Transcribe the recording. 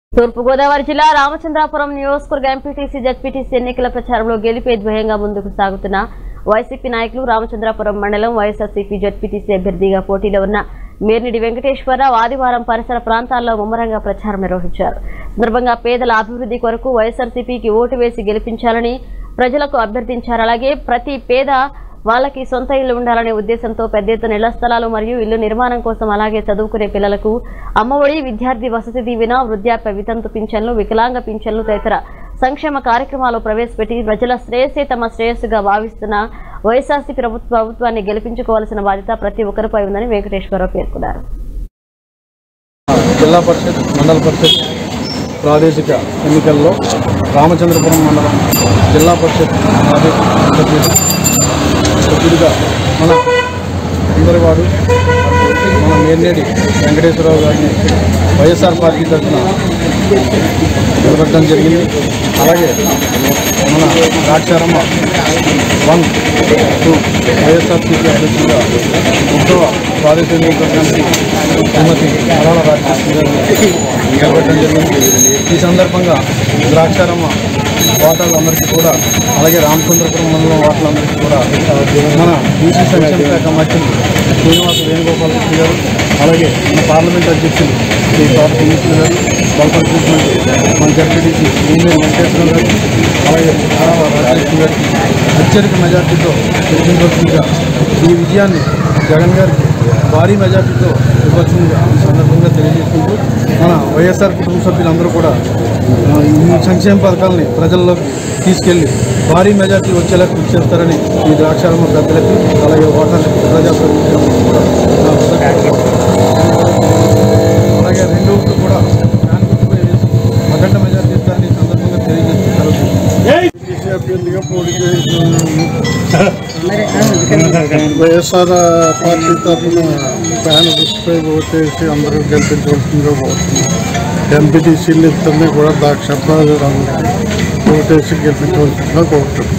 తూర్పుగోదావరి జిల్లా రామచంద్రాపురం నియోజకవర్గ MPTC ZPTC ఎన్నికల ప్రచారంలో గెలిపే ధ్యేయంగా ముందుకు సాగుతున్న వైసీపీ నాయకులు రామచంద్రాపురం మండలం వైఎస్ఆర్సీపీ జడ్పీటీసీ అభ్యర్థిగా పోటీలో ఉన్న మేర్నిడి వెంకటేశ్వరరావు ఆదివారం పరిసర ప్రాంతాల్లో ముమ్మరంగా ప్రచారం నిర్వహించారు సందర్భంగా పేదల అభివృద్ధి కొరకు వైఎస్ఆర్సీపీకి ఓటు వేసి గెలిపించాలని ప్రజలకు అభ్యర్థించారు అలాగే ప్రతి పేద వాళ్ళకి సొంత ఇల్లు ఉండాలనే ఉద్దేశంతో పెద్ద ఎత్తున ఇళ్ల స్థలాలు మరియు ఇల్లు నిర్మాణం కోసం అలాగే చదువుకునే పిల్లలకు అమ్మఒడి విద్యార్థి వసతి దీవెన వృద్ధాప్య వితంతు పింఛన్లు వికలాంగ పింఛన్లు తదితర సంక్షేమ కార్యక్రమాలు ప్రవేశపెట్టి ప్రజల శ్రేయస్సే తమ శ్రేయస్సుగా భావిస్తున్న వైఎస్ఆర్సీ ప్రభుత్వ ప్రభుత్వాన్ని గెలిపించుకోవాల్సిన బాధ్యత ప్రతి ఒక్కరిపై ఉందని వెంకటేశ్వరరావు పేర్కొన్నారు జిల్లా పరిషత్ మండల పరిషత్ ప్రాదేశిక ఎన్నికల్లో రామచంద్రపురం మండలం జిల్లా పరిషత్ ప్రాదేశిక సభ్యుడు సభ్యుడిగా మన అందరివాడు మన మేర్నేడి వెంకటేశ్వరరావు గారిని వైఎస్ఆర్ పార్టీ తరఫున నిలబెట్టడం జరిగింది అలాగే మన ద్రాక్షారమ్మ వన్ టూ వైఎస్ఆర్సీపీ అధ్యక్షులుగా ఉత్తవ ప్రాదేశిక నియోజకవర్గానికి శ్రీమతి మరాల రాజకృష్ణ గారిని నిలబెట్టడం జరిగింది ఈ సందర్భంగా ద్రాక్షారమ్మ వాటాలందరికీ కూడా అలాగే రామచంద్రపురం మండలం వాటాలందరికీ కూడా మన బీసీ సంక్షేమ శాఖ మంత్రి శ్రీనివాస వేణుగోపాల్ రెడ్డి గారు అలాగే మన పార్లమెంట్ అధ్యక్షులు శ్రీ తోట కమిషనర్ గారు బల్పల్ ట్రీట్మెంట్ మన జడ్పీటీసీ భూమి వెంకటేశ్వర గారు అలాగే ఆరావ రాజలక్ష్మి గారికి అత్యధిక మెజార్టీతో గెలిపించవలసిందిగా ఈ విజయాన్ని జగన్ గారికి భారీ మెజార్టీతో ఇవ్వాల్సిందిగా ఈ సందర్భంగా తెలియజేసుకుంటూ మన వైఎస్ఆర్ కుటుంబ సభ్యులందరూ కూడా ఆ, ఈ సంక్షేమ పథకాలని ప్రజల్లోకి తీసుకెళ్లి భారీ మెజార్టీ వచ్చేలా కృషి చేస్తారని ఈ ద్రాక్షారమ్మ పెద్దలకి అలాగే ఓటర్లకి ప్రజాప్రతినిధులకు కూడా నా కృతజ్ఞతలు. అలాగే రెండు ఓట్లు కూడా ఫ్యాన్ గుర్తుపై వేసి అఖండ మెజార్టీ ఇస్తారని ఈ సందర్భంగా తెలియజేస్తున్నారు బీసీ అభ్యర్థిగా పోటీ చేస్తున్నాను వైఎస్ఆర్ పార్టీ తరఫున ఫ్యాన్ గుర్తుపై ఓటేసి అందరూ గెలిపించవలసిందిగా కోరుతున్నాను ఎంపీటీసీలు ఇద్దరిని కూడా దాక్ష ఓటేసి గెలిపించవలసిందిగా కోరుతున్నాను